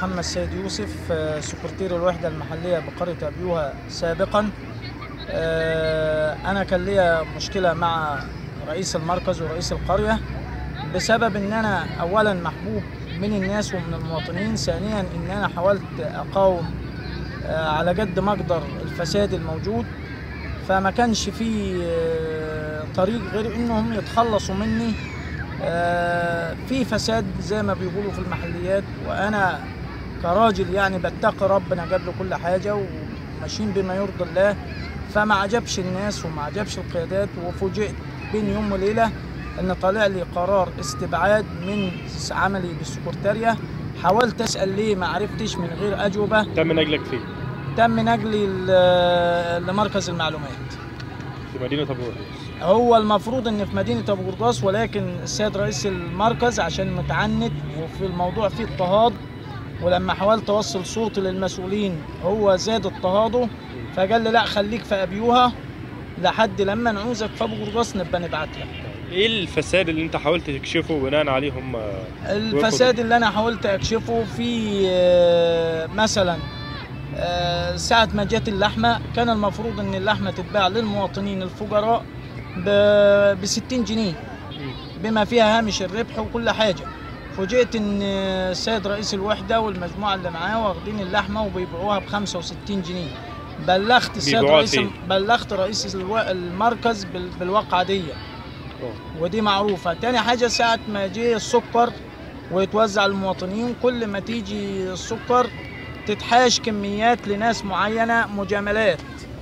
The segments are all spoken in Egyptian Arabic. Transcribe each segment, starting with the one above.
محمد سيد يوسف آه، سكرتير الوحدة المحلية بقرية أبيوها سابقا آه، أنا كان ليا مشكلة مع رئيس المركز ورئيس القرية بسبب إن أنا أولا محبوب من الناس ومن المواطنين ثانيا إن أنا حاولت أقاوم آه، على قد ما أقدر الفساد الموجود فما كانش في آه، طريق غير إنهم يتخلصوا مني آه، في فساد زي ما بيقولوا في المحليات وانا كراجل يعني بتقي ربنا قبل كل حاجه وماشيين بما يرضي الله فما عجبش الناس وما عجبش القيادات وفوجئت بين يوم وليله ان طالع لي قرار استبعاد من عملي بالسكرتاريه حاولت اسال ليه ما عرفتش من غير اجوبه تم نقلك فين؟ تم نقلي ل- لمركز المعلومات في مدينه ابو قرداس هو المفروض ان في مدينه ابو قرطاس ولكن السيد رئيس المركز عشان متعنت وفي الموضوع فيه اضطهاد ولما حاولت اوصل صوتي للمسؤولين هو زاد اضطهاده فقال لي لا خليك في ابيوها لحد لما نعوزك في ابو قرطاس نبقى نبعت لك ايه الفساد اللي انت حاولت تكشفه بناء عليه هم الفساد اللي انا حاولت اكشفه في آه، مثلا آه، ساعة ما جت اللحمة كان المفروض ان اللحمة تتباع للمواطنين الفقراء ب 60 جنيه بما فيها هامش الربح وكل حاجة فوجئت ان السيد رئيس الوحدة والمجموعة اللي معاه واخدين اللحمة وبيبيعوها ب 65 جنيه بلغت السيد بيبيعوها رئيس فين؟ بلغت رئيس الو- المركز بال- بالواقعة دي آه. ودي معروفة تاني حاجة ساعة ما جه السكر ويتوزع للمواطنين كل ما تيجي السكر تتحاش كميات لناس معينة مجاملات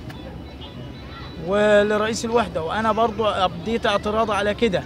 ولرئيس الوحدة وأنا برضو أبديت اعتراض على كده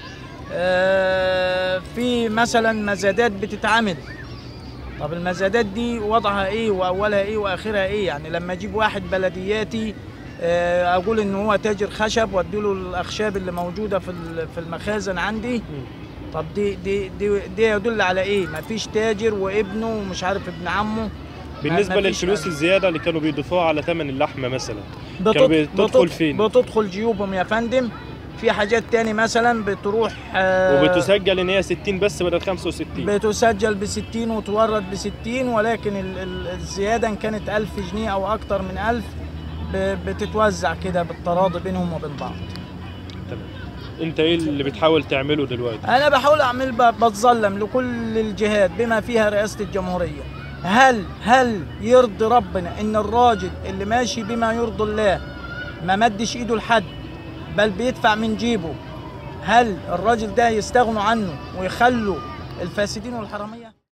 آه، في مثلا مزادات بتتعمل طب المزادات دي وضعها ايه واولها ايه واخرها ايه يعني لما اجيب واحد بلدياتي آه، اقول ان هو تاجر خشب واديله الاخشاب اللي موجوده في ال- في المخازن عندي طب دي دي دي, دي يدل على ايه مفيش تاجر وابنه ومش عارف ابن عمه بالنسبه ما فيش للفلوس حاجة. الزياده اللي كانوا بيضيفوها على ثمن اللحمه مثلا بتط- كانوا بتدخل بتط- فين؟ بتدخل جيوبهم يا فندم في حاجات تاني مثلا بتروح آه، وبتسجل ان هي 60 بس بدل 65 بتسجل ب 60 وتورد ب 60 ولكن ال- ال- الزياده ان كانت 1000 جنيه او اكتر من 1000 ب- بتتوزع كده بالتراضي بينهم وبين بعض تمام انت ايه اللي بتحاول تعمله دلوقتي؟ انا بحاول اعمل ب- بتظلم لكل الجهات بما فيها رئاسه الجمهوريه هل هل يرضي ربنا ان الراجل اللي ماشي بما يرضي الله ما مدش ايده لحد بل بيدفع من جيبه هل الراجل ده يستغنوا عنه ويخلوا الفاسدين والحراميه